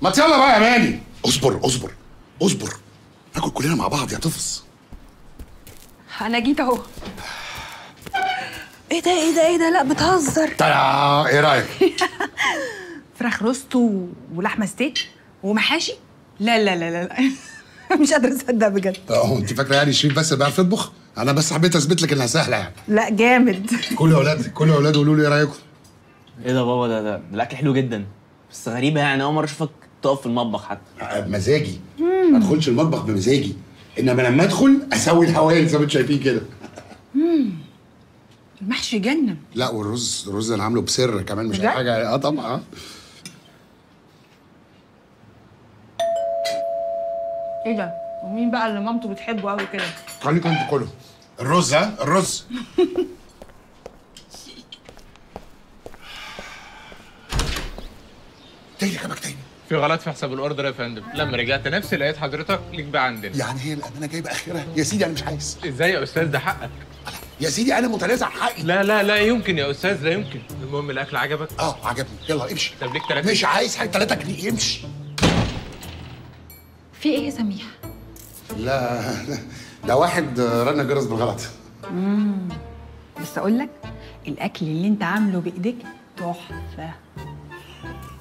ما يلا بقى يا ماني اصبر اصبر اصبر ناكل كلنا مع بعض يا طفص انا جيت اهو ايه ده ايه ده ايه ده لا بتهزر ترى ايه رايك فراخ روست و- ولحمه ستيك ومحاشي لا لا لا لا, لا. مش قادره اصدق بجد اه انت فاكره يعني شريف بس بيعرف يطبخ انا بس حبيت اثبت لك انها سهله يعني لا جامد كلوا يا اولاد كلوا يا اولاد قولوا لي ايه رايكم ايه ده بابا ده ده الاكل حلو جدا بس غريبه يعني اول مره اشوفك تقف في المطبخ حتى آه، بمزاجي ما ادخلش المطبخ بمزاجي انما لما ادخل اسوي الهوايل زي ما انتم شايفين كده المحشي جنن لا والرز الرز انا عامله بسر كمان مش بجد؟ أي حاجه اه طبعا آه. ايه ده ومين بقى اللي مامته بتحبه قوي كده خليكم انتوا كلوا الرز ها الرز تاني كمان تاني في غلط في حساب الاوردر يا فندم لما رجعت نفسي لقيت حضرتك ليك بقى عندنا يعني هي الامانه جايبه اخرها يا سيدي انا مش عايز ازاي يا استاذ ده حقك يا سيدي انا متنازع عن حقي لا لا لا يمكن يا استاذ لا يمكن المهم الاكل عجبك اه عجبني يلا امشي طب ليك تلاتة مش عايز حاجه 3 جنيه امشي في ايه يا سميح لا ده واحد رن جرس بالغلط بس اقول لك الاكل اللي انت عامله بايديك تحفه